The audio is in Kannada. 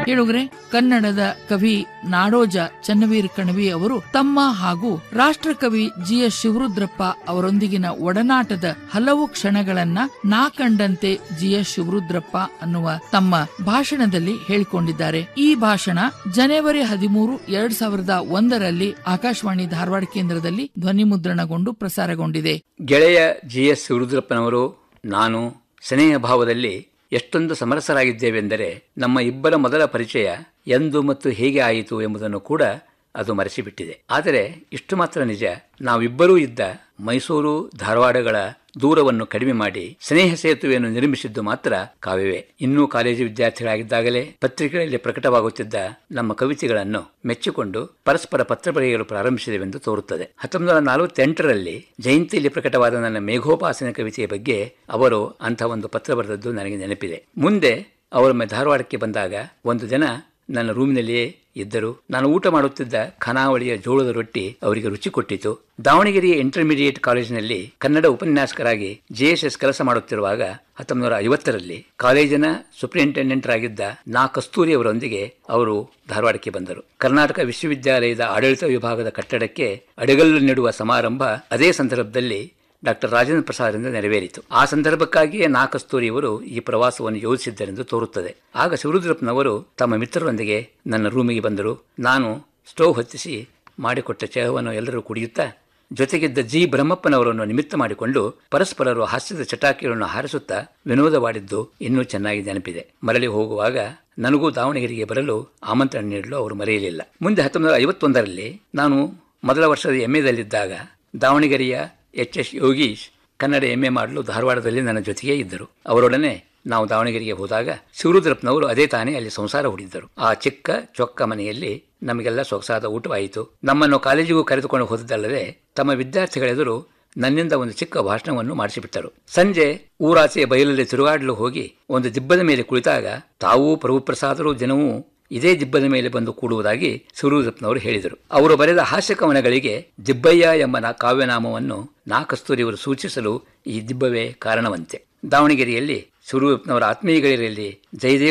ಕೇಳುಗರೆ ಕನ್ನಡದ ಕವಿ ನಾಡೋಜ ಚನ್ನವೀರ್ ಕಣವಿ ಅವರು ತಮ್ಮ ಹಾಗೂ ರಾಷ್ಟ್ರಕವಿ ಜಿ ಎಸ್ ಶಿವರುದ್ರಪ್ಪ ಅವರೊಂದಿಗಿನ ಒಡನಾಟದ ಹಲವು ಕ್ಷಣಗಳನ್ನ ನಾ ಕಂಡಂತೆ ಜಿ ಎಸ್ ಶಿವರುದ್ರಪ್ಪ ಅನ್ನುವ ತಮ್ಮ ಭಾಷಣದಲ್ಲಿ ಹೇಳಿಕೊಂಡಿದ್ದಾರೆ ಈ ಭಾಷಣ ಜನವರಿ ಹದಿಮೂರು ಎರಡ್ ಸಾವಿರದ ಒಂದರಲ್ಲಿ ಆಕಾಶವಾಣಿ ಧಾರವಾಡ ಕೇಂದ್ರದಲ್ಲಿ ಧ್ವನಿಮುದ್ರಣಗೊಂಡು ಪ್ರಸಾರಗೊಂಡಿದೆ ಗೆಳೆಯ ಜಿ ಎಸ್ ರುದ್ರಪ್ಪನವರು ನಾನು ಸ್ನೇಹ ಭಾವದಲ್ಲಿ ಎಷ್ಟೊಂದು ಸಮರಸರಾಗಿದ್ದೇವೆಂದರೆ ನಮ್ಮ ಇಬ್ಬರ ಮೊದಲ ಪರಿಚಯ ಎಂದು ಮತ್ತು ಹೇಗೆ ಆಯಿತು ಎಂಬುದನ್ನು ಕೂಡ ಅದು ಮರೆಸಿಬಿಟ್ಟಿದೆ ಆದರೆ ಇಷ್ಟು ಮಾತ್ರ ನಿಜ ನಾವಿಬ್ಬರೂ ಇದ್ದ ಮೈಸೂರು ಧಾರವಾಡಗಳ ದೂರವನ್ನು ಕಡಿಮೆ ಮಾಡಿ ಸ್ನೇಹ ಸೇತುವೆಯನ್ನು ನಿರ್ಮಿಸಿದ್ದು ಮಾತ್ರ ಕಾವ್ಯವೇ ಇನ್ನೂ ಕಾಲೇಜು ವಿದ್ಯಾರ್ಥಿಗಳಾಗಿದ್ದಾಗಲೇ ಪತ್ರಿಕೆಗಳಲ್ಲಿ ಪ್ರಕಟವಾಗುತ್ತಿದ್ದ ನಮ್ಮ ಕವಿತೆಗಳನ್ನು ಮೆಚ್ಚಿಕೊಂಡು ಪರಸ್ಪರ ಪತ್ರ ಬರೆಯಲು ಪ್ರಾರಂಭಿಸಿದೆವೆಂದು ತೋರುತ್ತದೆ ಹತ್ತೊಂಬತ್ತು ನೂರ ನಲವತ್ತೆಂಟರಲ್ಲಿ ಜಯಂತಿಯಲ್ಲಿ ಪ್ರಕಟವಾದ ನನ್ನ ಮೇಘೋಪಾಸನ ಕವಿತೆಯ ಬಗ್ಗೆ ಅವರು ಅಂಥ ಒಂದು ಪತ್ರ ಬರೆದದ್ದು ನನಗೆ ನೆನಪಿದೆ ಮುಂದೆ ಅವರೊಮ್ಮೆ ಧಾರವಾಡಕ್ಕೆ ಬಂದಾಗ ಒಂದು ದಿನ ನನ್ನ ರೂಮಿನಲ್ಲಿಯೇ ಇದ್ದರು ನಾನು ಊಟ ಮಾಡುತ್ತಿದ್ದ ಖನಾವಳಿಯ ಜೋಳದ ರೊಟ್ಟಿ ಅವರಿಗೆ ರುಚಿ ಕೊಟ್ಟಿತು ದಾವಣಗೆರೆಯ ಇಂಟರ್ಮೀಡಿಯೇಟ್ ಕಾಲೇಜಿನಲ್ಲಿ ಕನ್ನಡ ಉಪನ್ಯಾಸಕರಾಗಿ ಜೆಎಸ್ಎಸ್ ಕೆಲಸ ಮಾಡುತ್ತಿರುವಾಗ ಹತ್ತೊಂಬತ್ತು ಐವತ್ತರಲ್ಲಿ ಕಾಲೇಜಿನ ಸೂಪರಿಂಟೆಂಡೆಂಟ್ ಆಗಿದ್ದ ನಾ ಕಸ್ತೂರಿ ಅವರೊಂದಿಗೆ ಅವರು ಧಾರವಾಡಕ್ಕೆ ಬಂದರು ಕರ್ನಾಟಕ ವಿಶ್ವವಿದ್ಯಾಲಯದ ಆಡಳಿತ ವಿಭಾಗದ ಕಟ್ಟಡಕ್ಕೆ ಅಡಗಲ್ಲು ನೀಡುವ ಸಮಾರಂಭ ಅದೇ ಸಂದರ್ಭದಲ್ಲಿ ಡಾಕ್ಟರ್ ರಾಜೇಂದ್ರ ಪ್ರಸಾದ್ರಿಂದ ನೆರವೇರಿತು ಆ ಸಂದರ್ಭಕ್ಕಾಗಿಯೇ ನಾ ಕಸ್ತೂರಿಯವರು ಈ ಪ್ರವಾಸವನ್ನು ಯೋಜಿಸಿದ್ದರೆಂದು ತೋರುತ್ತದೆ ಆಗ ಶಿವರುದ್ರಪ್ಪನವರು ತಮ್ಮ ಮಿತ್ರರೊಂದಿಗೆ ನನ್ನ ರೂಮಿಗೆ ಬಂದರು ನಾನು ಸ್ಟೋವ್ ಹೊತ್ತಿಸಿ ಮಾಡಿಕೊಟ್ಟ ಚಹವನ್ನು ಎಲ್ಲರೂ ಕುಡಿಯುತ್ತಾ ಜೊತೆಗಿದ್ದ ಜಿ ಬ್ರಹ್ಮಪ್ಪನವರನ್ನು ನಿಮಿತ್ತ ಮಾಡಿಕೊಂಡು ಪರಸ್ಪರರು ಹಾಸ್ಯದ ಚಟಾಕಿಗಳನ್ನು ಹಾರಿಸುತ್ತಾ ವಿನೋದವಾಡಿದ್ದು ಇನ್ನೂ ಚೆನ್ನಾಗಿ ನೆನಪಿದೆ ಮರಳಿ ಹೋಗುವಾಗ ನನಗೂ ದಾವಣಗೆರೆಗೆ ಬರಲು ಆಮಂತ್ರಣ ನೀಡಲು ಅವರು ಮರೆಯಲಿಲ್ಲ ಮುಂದೆ ಹತ್ತೊಂಬತ್ತು ಐವತ್ತೊಂದರಲ್ಲಿ ನಾನು ಮೊದಲ ವರ್ಷದ ಎಂ ಎದಲ್ಲಿದ್ದಾಗ ದಾವಣಗೆರೆಯ H S Yogish Kannada M A ಮಾಡಲು ಧಾರವಾಡದಲ್ಲಿ ನನ್ನ ಜೊತೆಗೇ ಇದ್ದರು ಅವರೊಡನೆ ನಾವು ದಾವಣಗೆರೆಗೆ ಹೋದಾಗ ಶಿವರುದ್ರಪ್ಪನವರು ಅದೇ ತಾನೇ ಅಲ್ಲಿ ಸಂಸಾರ ಹೂಡಿದ್ದರು ಆ ಚಿಕ್ಕ ಚೊಕ್ಕ ಮನೆಯಲ್ಲಿ ನಮಗೆಲ್ಲ ಸೊಗಸಾದ ಊಟವಾಯಿತು ನಮ್ಮನ್ನು ಕಾಲೇಜಿಗೂ ಕರೆದುಕೊಂಡು ಹೋದದ್ದಲ್ಲದೆ ತಮ್ಮ ವಿದ್ಯಾರ್ಥಿಗಳೆದುರು ನನ್ನಿಂದ ಒಂದು ಚಿಕ್ಕ ಭಾಷಣವನ್ನು ಮಾಡಿಸಿಬಿಟ್ಟರು ಸಂಜೆ ಊರಾಚೆಯ ಬಯಲಲ್ಲಿ ತಿರುಗಾಡಲು ಹೋಗಿ ಒಂದು ದಿಬ್ಬದ ಮೇಲೆ ಕುಳಿತಾಗ ತಾವೂ ಪ್ರಭುಪ್ರಸಾದರು ದಿನವೂ ಇದೇ ದಿಬ್ಬದ ಮೇಲೆ ಬಂದು ಕೂಡುವುದಾಗಿ ಶಿವರುದ್ರಪ್ಪನವರು ಹೇಳಿದರು ಅವರು ಬರೆದ ಹಾಸ್ಯ ಕವನಗಳಿಗೆ ದಿಬ್ಬಯ್ಯ ಎಂಬ ನಾ ಕಾವ್ಯನಾಮವನ್ನು ನಾ ಕಸ್ತೂರಿಯವರು ಸೂಚಿಸಲು ಈ ದಿಬ್ಬವೇ ಕಾರಣವಂತೆ ದಾವಣಗೆರೆಯಲ್ಲಿ ಶಿವರುದ್ರಪ್ಪನವರ ಆತ್ಮೀಯಗಳಿರಲಿ ಜಯದೇವ